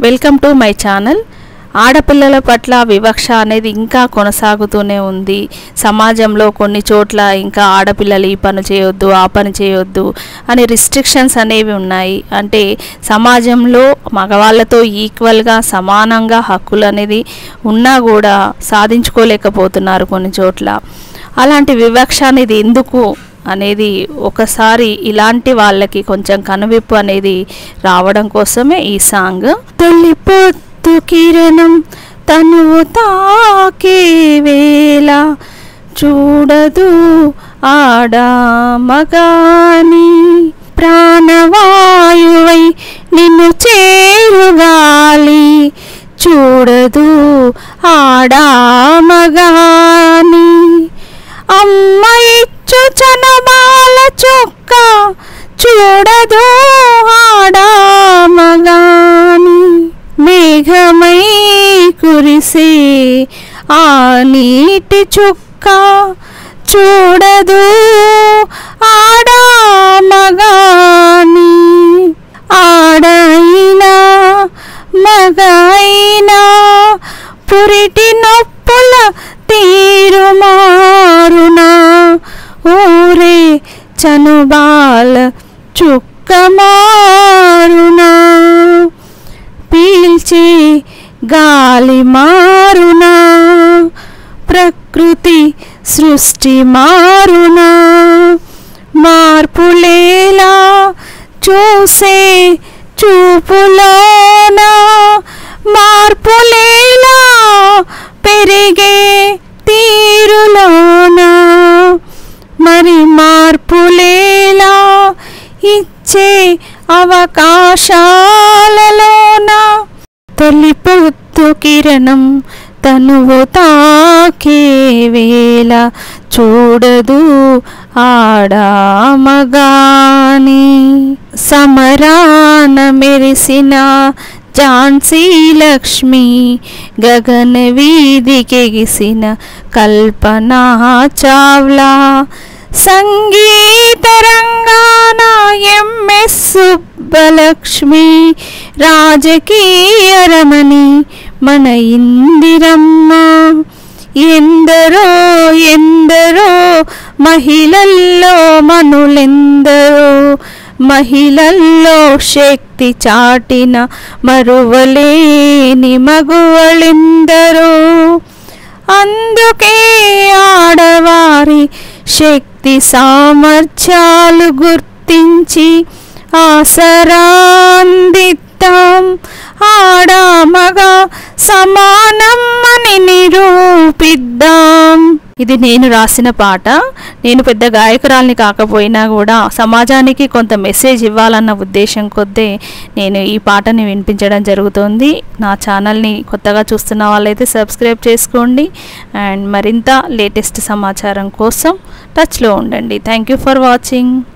welcome to my channel ఆడపిల్లల పట్ల వివక్ష అనేది ఇంకా కొనసాగుతూనే ఉంది సమాజంలో కొన్ని చోట్ల ఇంకా ఆడపిల్లలు ఈ పని చేయొద్దు ఆ పని చేయొద్దు అని రిస్ట్రిక్షన్స్ అనేవి ఉన్నాయి అంటే సమాజంలో మగవాళ్ళతో ఈక్వల్గా సమానంగా హక్కులు అనేది ఉన్నా కూడా సాధించుకోలేకపోతున్నారు కొన్ని చోట్ల అలాంటి వివక్ష అనేది ఎందుకు అనేది ఒకసారి ఇలాంటి వాళ్ళకి కొంచెం కనువిప్పు అనేది రావడం కోసమే ఈ సాంగ్ తొలి పొత్తు కిరణం తనువు తాకే వేళ చూడదు ఆడ మగాని ప్రాణవాయువై నిన్ను చేరుగాలి చూడదు ఆడా మగాని అమ్మ ఇచ్చు చనబాల చొక్క చూడదు ఆడా మగాని మేఘమై కురిసే ఆ నీటి చుక్క చూడదు ఆడా మగాని ఆడైనా మగైనా పురిటి నొప్పుల తీరు మారునా ఊరే చనుబాల చుక్క మారునా పీల్చి గాలి మారునా ప్రకృతి సృష్టి మారునా మార్పులేలా చూసే చూపులోనా మార్పులేలా పెరిగే తీరులోనా మరి మార్పులేలా ఇచ్చే అవకాశాలలోన తొలి పొత్తు కిరణం తనువు తాకే వేళ చూడదు ఆడా మగాని సమరాన మెరిసిన ఝాన్సీ లక్ష్మి గగన వీధికెగిసిన కల్పనా చావ్లా సంగీత రంగాన ఎంఎస్ సుబ్బలక్ష్మి రాజకీయ రమణి మన ఇందిరమ్మ ఎందరో ఎందరో మహిళల్లో మనులెందరో మహిళల్లో శక్తి చాటిన మరువలేని మగువలెందరో అందుకే ఆడవారి శక్తి సామర్థ్యాలు గుర్తించి ఆసరాందిద్దాం ఆడ మగ సమానం అని నిరూపిద్దాం ఇది నేను రాసిన పాట నేను పెద్ద గాయకురాల్ని కాకపోయినా కూడా సమాజానికి కొంత మెసేజ్ ఇవ్వాలన్న ఉద్దేశం కొద్దే నేను ఈ పాటని వినిపించడం జరుగుతుంది నా ఛానల్ని కొత్తగా చూస్తున్న వాళ్ళైతే సబ్స్క్రైబ్ చేసుకోండి అండ్ మరింత లేటెస్ట్ సమాచారం కోసం టచ్లో ఉండండి థ్యాంక్ యూ ఫర్ వాచింగ్